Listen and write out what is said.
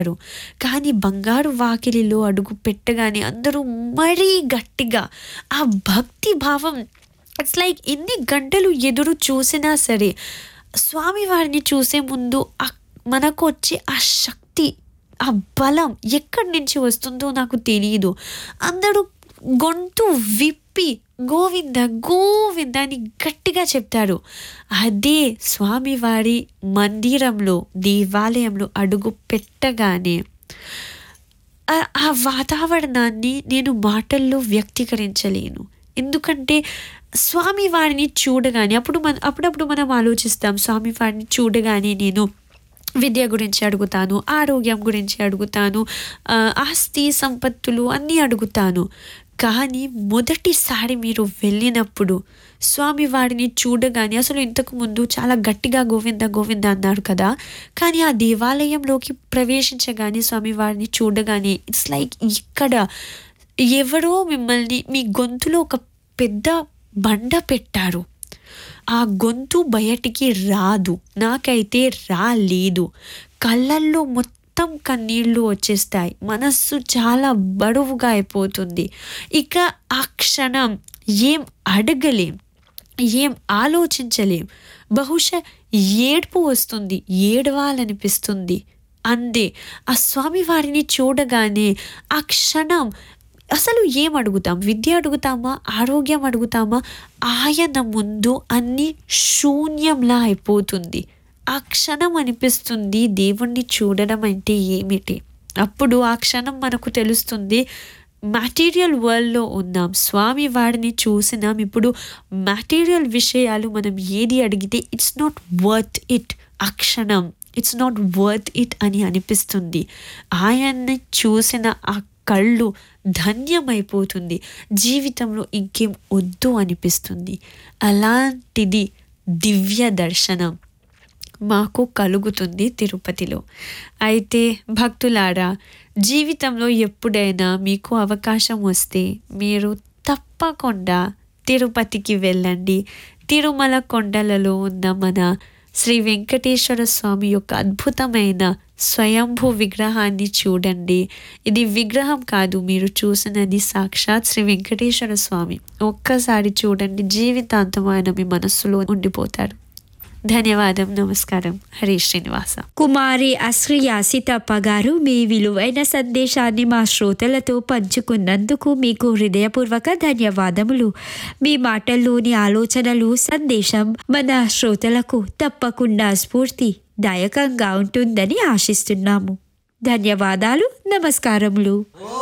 చేశారు కానీ బంగారు వాకిలిలో అడుగు పెట్టగానే అందరూ మరీ గట్టిగా ఆ భక్తి భావం ఇట్స్ లైక్ ఎన్ని గంటలు ఎదురు చూసినా సరే స్వామివారిని చూసే ముందు ఆ మనకు వచ్చే ఆ శక్తి ఆ బలం ఎక్కడి నుంచి వస్తుందో నాకు తెలియదు అందరూ గొంతు విప్పి గోవింద గోవింద అని గట్టిగా చెప్తారు అదే స్వామివారి మందిరంలో దేవాలయంలో అడుగు పెట్టగానే ఆ- ఆ వాతావరణాన్ని నేను మాటల్లో వ్యక్తీకరించలేను ఎందుకంటే స్వామివారిని చూడగానే అప్పుడు మన అప్పుడప్పుడు మనం ఆలోచిస్తాం స్వామివారిని చూడగానే నేను విద్య గురించి అడుగుతాను ఆరోగ్యం గురించి అడుగుతాను ఆ, ఆస్తి సంపత్తులు అన్నీ అడుగుతాను కానీ మొదటిసారి మీరు వెళ్ళినప్పుడు స్వామివారిని చూడగానే అసలు ఇంతకు ముందు చాలా గట్టిగా గోవింద గోవింద అన్నారు కదా కానీ ఆ దేవాలయంలోకి ప్రవేశించగానే స్వామివారిని చూడగానే ఇట్స్ లైక్ ఇక్కడ ఎవరో మిమ్మల్ని మీ గొంతులో ఒక పెద్ద బండ పెట్టారు ఆ గొంతు బయటికి రాదు నాకైతే రాలేదు కళ్ళల్లో మొత్తం కన్నీళ్ళు వచ్చేస్తాయి మనస్సు చాలా బరువుగా అయిపోతుంది ఇక ఆ క్షణం ఏం అడగలేం ఏం ఆలోచించలేం బహుశా ఏడుపు వస్తుంది ఏడవాలనిపిస్తుంది అందే ఆ స్వామివారిని చూడగానే ఆ క్షణం అసలు ఏం అడుగుతాం విద్య అడుగుతామా ఆరోగ్యం అడుగుతామా ఆయన ముందు అన్ని శూన్యంలా అయిపోతుంది ఆ క్షణం అనిపిస్తుంది దేవుణ్ణి చూడడం అంటే ఏమిటి అప్పుడు ఆ క్షణం మనకు తెలుస్తుంది మ్యాటీరియల్ వరల్డ్లో ఉన్నాం స్వామి వారిని చూసినాం ఇప్పుడు మ్యాటీరియల్ విషయాలు మనం ఏది అడిగితే ఇట్స్ నాట్ వర్త్ ఇట్ ఆ క్షణం ఇట్స్ నాట్ వర్త్ ఇట్ అని అనిపిస్తుంది ఆయన్ని చూసిన ఆ కళ్ళు ధన్యమైపోతుంది జీవితంలో ఇంకేం వద్దు అనిపిస్తుంది అలాంటిది దివ్య దర్శనం మాకు కలుగుతుంది తిరుపతిలో అయితే భక్తులారా జీవితంలో ఎప్పుడైనా మీకు అవకాశం వస్తే మీరు తప్పకుండా తిరుపతికి వెళ్ళండి తిరుమల కొండలలో ఉన్న మన శ్రీ వెంకటేశ్వర స్వామి యొక్క అద్భుతమైన స్వయంభూ విగ్రహాన్ని చూడండి ఇది విగ్రహం కాదు మీరు చూసినది సాక్షాత్ శ్రీ వెంకటేశ్వర స్వామి ఒక్కసారి చూడండి జీవితాంతం ఆయన మీ మనస్సులో ఉండిపోతారు ధన్యవాదం నమస్కారం హరి శ్రీనివాస కుమారి అశ్రియ సీతప్ప గారు మీ విలువైన సందేశాన్ని మా శ్రోతలతో పంచుకున్నందుకు మీకు హృదయపూర్వక ధన్యవాదములు మీ మాటల్లోని ఆలోచనలు సందేశం మన శ్రోతలకు తప్పకుండా స్ఫూర్తి దాయకంగా ఉంటుందని ఆశిస్తున్నాము ధన్యవాదాలు నమస్కారములు